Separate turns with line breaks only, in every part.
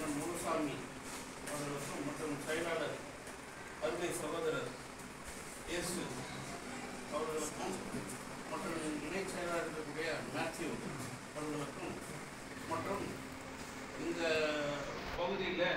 அண்ணன் முனுசாமி அவர்களுக்கும் மற்றும் செயலாளர் அருமை சகோதரர் இயேசு அவர்களுக்கும் மற்றும் இணை செயலாளர் இருக்கக்கூடிய மேத்யூ அவர்களுக்கும் மற்றும் இந்த பகுதியில்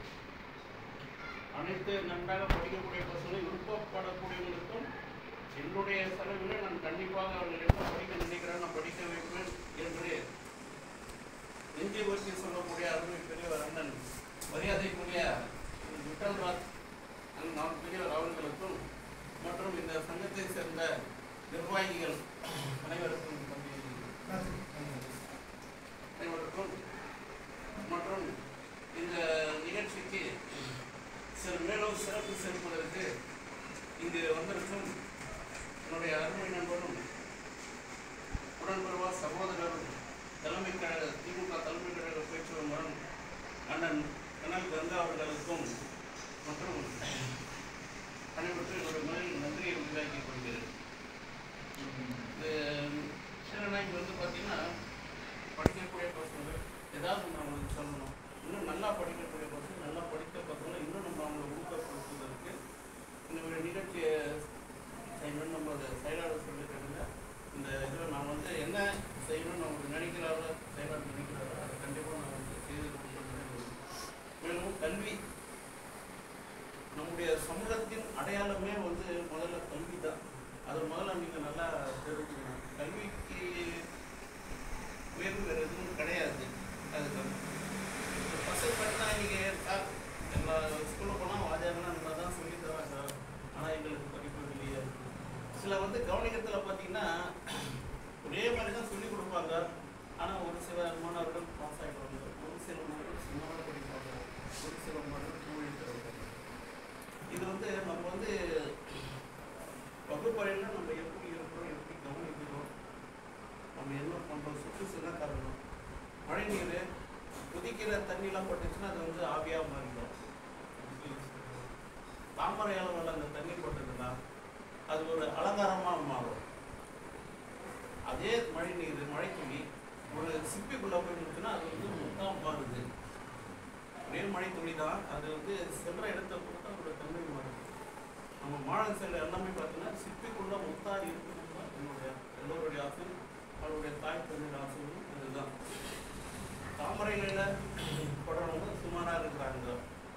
அனைத்து நன்றாக படிக்கக்கூடிய பசங்களை விருப்பப்படக்கூடியவங்களுக்கும் என்னுடைய செலவில் நான் கண்டிப்பாக அவர்கள் என்ன படிக்க நினைக்கிறேன் நான் படிக்க வைப்பேன் என்று நெஞ்சை ஊற்றி சொல்லக்கூடிய அருமை பெரியவர் அண்ணன் மரியாதைக்குரிய விட்டல்ராஜ் அண்ணன் நான் பெரியவர் அவர்களுக்கும் மற்றும் இந்த சங்கத்தை சேர்ந்த நிர்வாகிகள் அனைவருக்கும் அனைவருக்கும் மற்றும் இந்த நிகழ்ச்சிக்கு சில மேலும் சிறப்பு சேர்ப்பதற்கு இங்கு வந்திருக்கும் என்னுடைய அருமை நண்பரும் உடன்பருவா சகோதரரும் தலைமை கழக திமுக தலைமை கழக பேச்சுவர் மரம் அண்ணன் கனல் கங்கா அவர்களுக்கும் மற்றும் அனைவருக்கும் என்னுடைய முதலில் நன்றியை உண்டாக்கிக் கொள்கிறேன் இந்த சிலனா இங்கே வந்து பார்த்தீங்கன்னா படிக்கக்கூடிய பசங்க ஏதாவது நான் உங்களுக்கு சொல்லணும் இன்னும் நல்லா படிக்கக்கூடிய பசங்க நல்லா படித்த பசங்களை இன்னும் நம்ம அவங்களை ஊக்கப்படுத்துவதற்கு இந்த ஒரு நிகழ்ச்சியை செய்யணும்னு நம்ம அதை செயலாளர் சொல்லியிருக்காங்க இந்த இதில் நான் வந்து என்ன செய்யணும்னு அவங்க நினைக்கிறாரோ செயலாளர் நினைக்கிறாரோ அதை கண்டிப்பாக நான் வந்து செய்து கொடுக்கணும் மேலும் கல்வி நம்முடைய சமூகத்தின் அடையாளமே வந்து முதல்ல கல்வி தான் அது முதல்ல நீங்கள் நல்லா தெரிஞ்சுக்கணும் கல்விக்கு உயர்வு வேறு எதுவும் கிடையாது அதுக்கு பசங்க பார்த்தா நீங்கள் சார் எல்லா ஸ்கூலில் போனால் வாஜாங்கன்னா நல்லா தான் சொல்லி தராங்க சார் ஆனால் எங்களுக்கு படிப்பு இல்லையே சில வந்து கவனிக்கத்தில் பார்த்தீங்கன்னா ஒரே மாதிரி தான் சொல்லி கொடுப்பாங்க ஆனால் ஒரு சில மாணவர்கள் பாஸ் ஆகிடுவாங்க ஒரு சில மாணவர்கள் சும்மாவே படிப்பாங்க ஒரு சில மாணவர்கள் தூழி தருவாங்க இது வந்து நம்ம வந்து வகுப்பறையில் நம்ம எப்படி இருக்கிறோம் எப்படி கவனிக்கிறோம் நம்ம என்ன பண்ணுறோம் சுற்றுச்சூழல் காரணம் மழை நீர் கொதிக்கிற தண்ணிலாம் பட்டுச்சுன்னா அது வந்து ஆவியாக மாறிடும் தாமரை அளவில் அந்த தண்ணி பட்டதுன்னா அது ஒரு அலங்காரமாக மாறும் அதே மழை நீர் மழை துளி ஒரு சிப்பிக்குள்ளே போய் நிற்குன்னா அது வந்து முத்தாக மாறுது ஒரே மழை துளி தான் அது வந்து சென்ற இடத்த பொறுத்து அதோட தன்மை மாறுது நம்ம மாடல் செல்ல எல்லாமே பார்த்தீங்கன்னா சிப்பிக்குள்ள முத்தா இருக்கணும் தான் என்னுடைய எல்லோருடைய ஆசை அவருடைய தாய் தந்தைய ஆசையும் இதுதான் தாமரைகளில் படுறவங்க சுமாராக இருக்கிறாங்க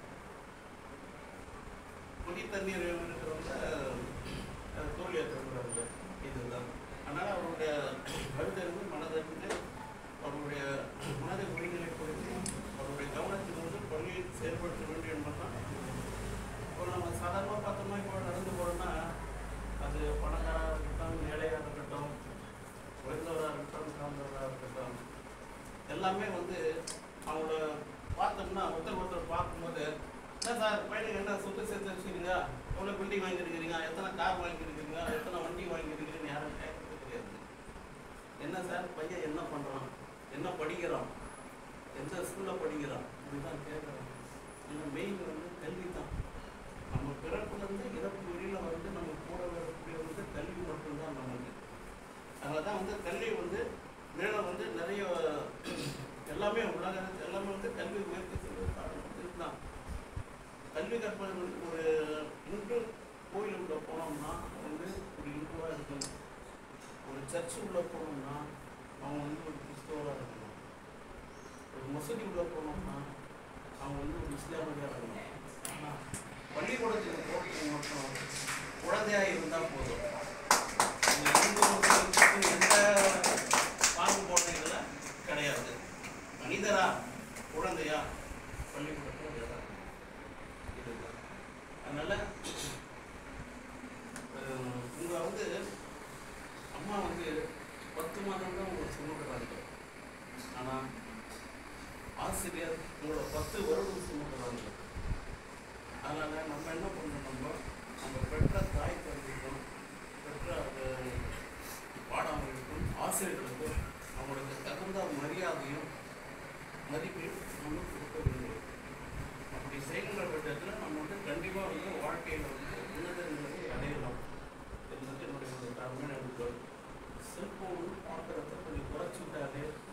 குடி தண்ணீர் இருக்கிறவங்க அஹ், தோல்வி ஏற்றுக்கிறாங்க இதுதான் அதனால் அவருடைய கருத்தறிவு மனதறிந்து அவருடைய மனதை ஒருங்கிணைப்படுத்தி அவருடைய கவனத்தில் வந்து பள்ளியில் செயல்படுத்த வேண்டும் என்பதுதான் இப்போ நம்ம சாதாரணமாக பார்த்தோம்னா இப்போ நடந்து போகிறோம்னா அது பணக்காராக இருக்கட்டும் ஏழையாக இருக்கட்டும் உயர்ந்தவராக இருக்கட்டும் தாழ்ந்தவராக இருக்கட்டும் எல்லாமே வந்து அவங்கள பார்த்தோம்னா ஒருத்தர் ஒருத்தர் பார்க்கும்போது என்ன சார் பையனுக்கு என்ன சொத்து சேர்த்து வச்சுக்கிறீங்க எவ்வளோ பில்டிங் வாங்கியிருக்கிறீங்க எத்தனை கார் வாங்கியிருக்கிறீங்க எத்தனை வண்டி வாங்கியிருக்கிறீங்கன்னு யாரும் கேட்கறது கிடையாது என்ன சார் பையன் என்ன பண்ணுறான் என்ன படிக்கிறான் எந்த ஸ்கூலில் படிக்கிறான் இதுதான் கேட்குறான் இந்த மெயின் வந்து கல்வி தான் நம்ம பிறப்புலேருந்து இறப்பு வரையில் வந்து நம்ம கூட வரக்கூடிய வந்து கல்வி மட்டும்தான் நமக்கு அதனால தான் வந்து கல்வி வந்து மேலே வந்து நிறைய எல்லாமே உலக எல்லாமே வந்து கல்வி உயர்த்தி செல்வது காரணம் வந்து இதுதான் கல்வி கற்பது வந்து ஒரு இன்று கோயிலுக்குள்ள போனோம்னா வந்து ஒரு இந்துவாக இருக்கணும் ஒரு சர்ச்சு உள்ள போனோம்னா அவன் வந்து ஒரு கிறிஸ்தவராக இருக்கணும் ஒரு மசூதி உள்ள போனோம்னா அவன் வந்து ஒரு இஸ்லாமியாக இருக்கணும் ஆனால் பள்ளிக்கூடத்துக்கு போகிறதுக்கு மட்டும் குழந்தையாக இருந்தால் போதும் இந்த இந்து மக்களுக்கு எந்த பாகுபாடும் இதில் கிடையாது மனிதரா குழந்தையா பள்ளிக்கூடத்தில் இதுதான் இதுதான் அதனால அஹ், உங்க வந்து அம்மா வந்து பத்து மாதம் தான் உங்களுக்கு சுமக்கிறாங்க ஆனால் ஆசிரியர் உங்களோட பத்து வருடம் சுமக்கிறாங்க அதனால நம்ம என்ன பண்ணணுமோ நம்ம பெற்ற தாய் தந்தைக்கும் பெற்ற அந்த பாடங்களுக்கும் ஆசிரியர்களுக்கும் அவங்களுக்கு தகுந்த மரியாதையும் மதிப்பையும் நம்ம கொடுக்க வேண்டும் அப்படி செய்கின்ற பட்சத்தில் நம்ம வந்து கண்டிப்பாக வந்து வாழ்க்கையில் வந்து உன்னத நிலையை அடையலாம் என்பது என்னுடைய ஒரு தலைமையான செல்போன் பார்க்குறத கொஞ்சம் குறைச்சி விட்டாலே